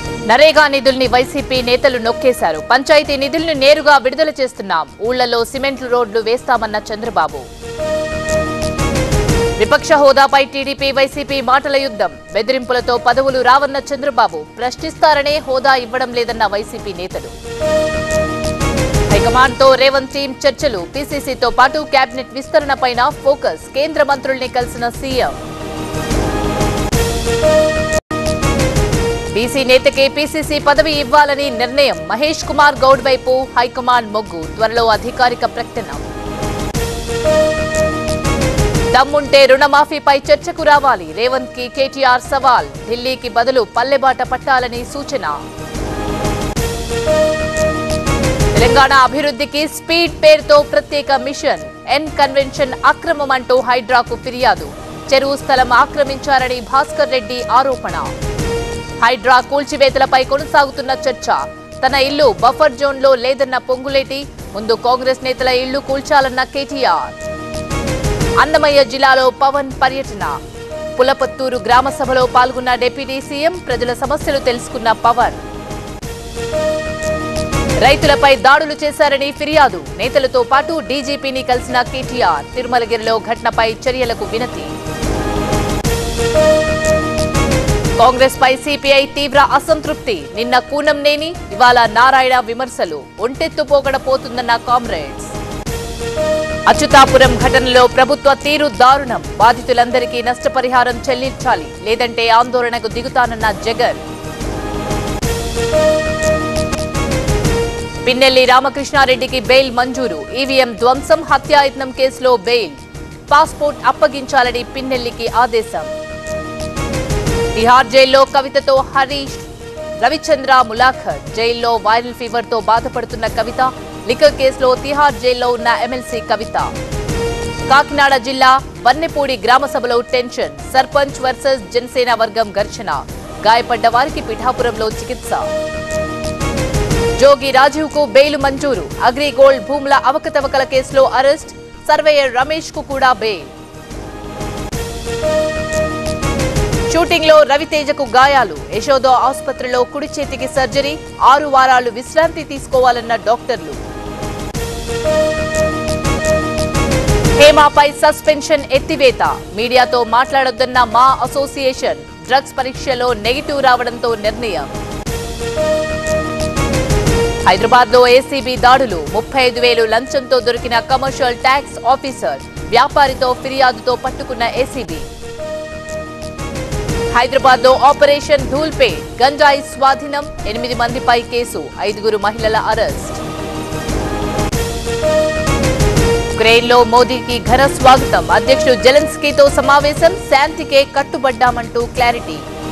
నరేగా నిధుల్ని వైసీపీ నేతలు నొక్కేశారు పంచాయతీ నిధుల్ని నేరుగా విడుదల చేస్తున్నాం ఊళ్లలో సిమెంట్లు రోడ్లు వేస్తామన్న చంద్రబాబు విపక్ష హోదాపై టీడీపీ వైసీపీ మాటల యుద్ధం బెదిరింపులతో పదవులు రావన్న చంద్రబాబు ప్రశ్నిస్తారనే హోదా ఇవ్వడం లేదన్న వైసీపీ నేతలు హైకమాండ్ తో రేవంత్ టీం చర్చలు పీసీసీతో పాటు కేబినెట్ విస్తరణపైన ఫోకస్ కేంద్ర మంత్రుల్ని కలిసిన సీఎం బీసీ నేతకే పీసీసీ పదవి ఇవ్వాలని నిర్ణయం మహేష్ కుమార్ గౌడ్ వైపు హైకమాండ్ మొగ్గు త్వరలో అధికారిక ప్రకటన దమ్ముంటే రుణమాఫీపై చర్చకు రావాలి రేవంత్ కి కేటీఆర్ సవాల్ ఢిల్లీకి బదులు పల్లెబాట పట్టాలని సూచన తెలంగాణ అభివృద్ధికి స్పీడ్ పేరుతో ప్రత్యేక మిషన్ ఎన్ కన్వెన్షన్ అక్రమం అంటూ హైడ్రాకు ఫిర్యాదు చెరువు స్థలం ఆక్రమించారని భాస్కర్ రెడ్డి ఆరోపణ హైడ్రా కూల్చివేతలపై కొనసాగుతున్న చర్చ తన ఇల్లు బఫర్ జోన్ లో లేదన్న పొంగులేటి ముందు కాంగ్రెస్ నేతల ఇల్లు కూల్చాలన్న కేటీఆర్ అన్నమయ్య జిల్లాలో పవన్ పర్యటన పులపత్తూరు గ్రామ సభలో పాల్గొన్న డిప్యూటీ సీఎం ప్రజల సమస్యలు తెలుసుకున్న పవన్ రైతులపై దాడులు చేశారని ఫిర్యాదు నేతలతో పాటు డీజీపీని కలిసిన కేటీఆర్ తిరుమలగిరిలో ఘటనపై చర్యలకు వినతి కాంగ్రెస్ పై సిపిఐ తీవ్ర అసంతృప్తి నిన్న కూనంనేని ఇవాళ నారాయణ విమర్శలు ఒంటెత్తు పోగడ పోతుందన్న కామ్రేడ్స్ అచ్యుతాపురం ఘటనలో ప్రభుత్వ తీరు దారుణం బాధితులందరికీ నష్టపరిహారం చెల్లించాలి లేదంటే ఆందోళనకు దిగుతానన్న జగన్ పిన్నెల్లి రామకృష్ణారెడ్డికి బెయిల్ మంజూరు ఈవీఎం ధ్వంసం హత్యాయత్నం కేసులో బెయిల్ పాస్పోర్ట్ అప్పగించాలని పిన్నెల్లికి ఆదేశం తిహార్ జైల్లో కవితతో హరీష్ రవిచంద్ర ములాఖర్ జైల్లో వైరల్ ఫీవర్ తో బాధపడుతున్న కవిత లిక్కర్ కేసులో తిహార్ జైల్లో ఉన్న ఎమ్మెల్సీ కవిత కాకినాడ జిల్లా వన్నెపూడి గ్రామ సభలో టెన్షన్ సర్పంచ్ వర్సెస్ జనసేన వర్గం ఘర్షణ గాయపడ్డ వారికి పిఠాపురంలో చికిత్స జోగి రాజీవ్ కు బెయిల్ మంజూరు అగ్రిగోల్డ్ భూముల అవకతవకల కేసులో అరెస్ట్ సర్వేయర్ రమేష్ కు కూడా బెయిల్ షూటింగ్ లో రవితేజకు గాయాలు యశోద ఆసుపత్రిలో కుడి చేతికి సర్జరీ ఆరు వారాలు విశ్రాంతి తీసుకోవాలన్న డాక్టర్లు హేమాపై సస్పెన్షన్ ఎత్తివేత మీడియాతో మాట్లాడొద్దన్న మా అసోసియేషన్ డ్రగ్స్ పరీక్షలో నెగిటివ్ రావడంతో నిర్ణయం హైదరాబాద్ లో ఏసీబీ దాడులు ముప్పై ఐదు వేలు లంచంతో దొరికిన కమర్షియల్ ట్యాక్స్ ఆఫీసర్ వ్యాపారితో ఫిర్యాదుతో పట్టుకున్న ఏసీబీ హైదరాబాద్ లో ఆపరేషన్ ధూల్పే గంజాయి స్వాధీనం ఎనిమిది మందిపై కేసు ఐదుగురు మహిళల అరెస్ట్ ఉక్రెయిన్ లో మోదీకి ఘన స్వాగతం అధ్యక్షుడు జెలెన్స్కీతో సమావేశం శాంతికే కట్టుబడ్డామంటూ క్లారిటీ